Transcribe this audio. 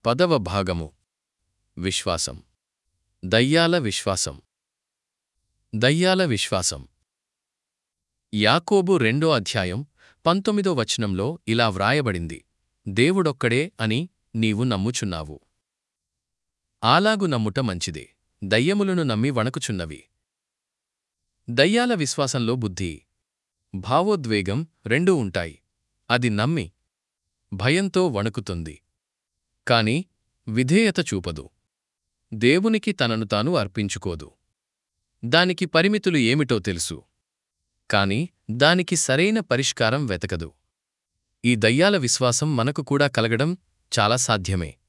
పదవ భాగము విశ్వాసం దయ్యాల విశ్వాసం దయ్యాల విశ్వాసం యాకోబు రెండో అధ్యాయం పంతొమ్మిదో వచనంలో ఇలా వ్రాయబడింది దేవుడొక్కడే అని నీవు నమ్ముచున్నావు ఆలాగు నమ్ముట మంచిదే దయ్యములను నమ్మి వణకుచున్నవి దయ్యాల విశ్వాసంలో బుద్ధి భావోద్వేగం రెండూ ఉంటాయి అది నమ్మి భయంతో వణుకుతుంది కాని విధేయత చూపదు దేవునికి తనను తాను అర్పించుకోదు దానికి పరిమితులు ఏమిటో తెలుసు కాని దానికి సరైన పరిష్కారం వెతకదు ఈ దయ్యాల విశ్వాసం మనకు కూడా కలగడం చాలా సాధ్యమే